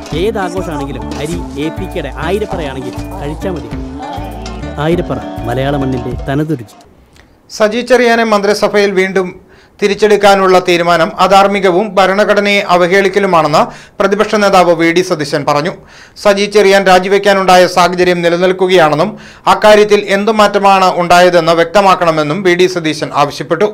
ഏത് ആഘോഷമാണെങ്കിലും അരി A P കെയുടെ ആയിരപ്പറയാണെങ്കിൽ കഴിച്ചാൽ മതി ആയിരപ്പറ മലയാള മണ്ണിൻ്റെ തനതുരുചി സജി ചെറിയാനെ മന്ത്രിസഭയിൽ വീണ്ടും തിരിച്ചെടുക്കാനുള്ള തീരുമാനം അധാർമികവും ഭരണഘടനയെ അവഹേളിക്കലുമാണെന്ന് പ്രതിപക്ഷ നേതാവ് വി ഡി സതീശൻ പറഞ്ഞു സജി ചെറിയാൻ രാജിവെക്കാനുണ്ടായ സാഹചര്യം നിലനിൽക്കുകയാണെന്നും അക്കാര്യത്തിൽ എന്തു മാറ്റമാണ് ഉണ്ടായതെന്ന് വ്യക്തമാക്കണമെന്നും വി ഡി സതീശൻ ആവശ്യപ്പെട്ടു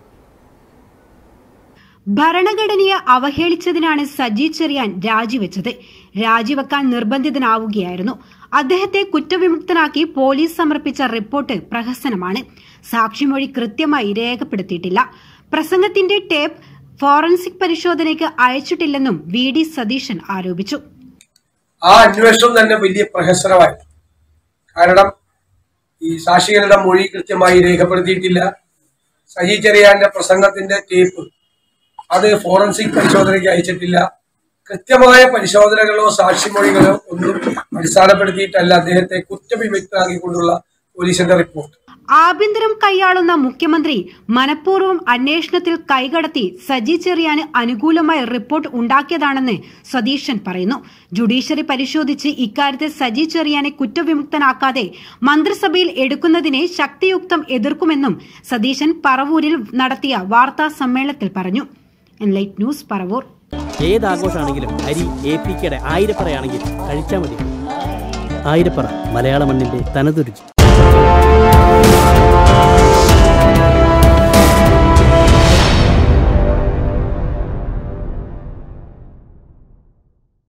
ഭരണഘടനയെ അവഹേളിച്ചതിനാണ് സജി ചെറിയാൻ രാജിവെച്ചത് രാജിവെക്കാൻ നിർബന്ധിതനാവുകയായിരുന്നു അദ്ദേഹത്തെ കുറ്റവിമുക്തനാക്കി പോലീസ് സമർപ്പിച്ച റിപ്പോർട്ട് പ്രഹസനമാണ് സാക്ഷിമൊഴി കൃത്യമായി രേഖപ്പെടുത്തിയിട്ടില്ല പ്രസംഗത്തിന്റെ ടേപ്പ് ഫോറൻസിക് പരിശോധനയ്ക്ക് അയച്ചിട്ടില്ലെന്നും വി ഡി സതീശൻ ആരോപിച്ചു ആ അന്വേഷണം തന്നെ വലിയ പ്രഹസനമായി കാരണം ഈ സാക്ഷികളുടെ മൊഴി കൃത്യമായി രേഖപ്പെടുത്തിയിട്ടില്ല സജി ചെറിയാന്റെ പ്രസംഗത്തിന്റെ ടേപ്പ് അത് ഫോറൻസിക് പരിശോധനയ്ക്ക് അയച്ചിട്ടില്ല കൃത്യമായ പരിശോധനകളോ സാക്ഷിമൊഴികളോ ഒന്നും അടിസ്ഥാനപ്പെടുത്തിയിട്ടല്ല അദ്ദേഹത്തെ കുറ്റവിമുക്തനാക്കിക്കൊണ്ടുള്ള പോലീസിന്റെ റിപ്പോർട്ട് ആഭ്യന്തരം കൈയാളുന്ന മുഖ്യമന്ത്രി മനഃപൂർവ്വം അന്വേഷണത്തിൽ കൈകടത്തി സജി ചെറിയാന് അനുകൂലമായ റിപ്പോർട്ട് ഉണ്ടാക്കിയതാണെന്ന് സതീശൻ പറയുന്നു ജുഡീഷ്യറി പരിശോധിച്ച് ഇക്കാര്യത്തിൽ സജി ചെറിയാനെ കുറ്റവിമുക്തനാക്കാതെ മന്ത്രിസഭയിൽ എടുക്കുന്നതിനെ ശക്തിയുക്തം എതിർക്കുമെന്നും സതീശൻ പറവൂരിൽ നടത്തിയ വാർത്താ സമ്മേളനത്തിൽ പറഞ്ഞു എൻലൈറ്റ് ന്യൂസ് പറവൂർ ഏത് ആഘോഷമാണെങ്കിലും അരി എ പി കെയുടെ ആയിരപ്പറയാണെങ്കിൽ കഴിച്ചാൽ മതി ആയിരപ്പറ മലയാള മണ്ണിൻ്റെ തനതുരുചി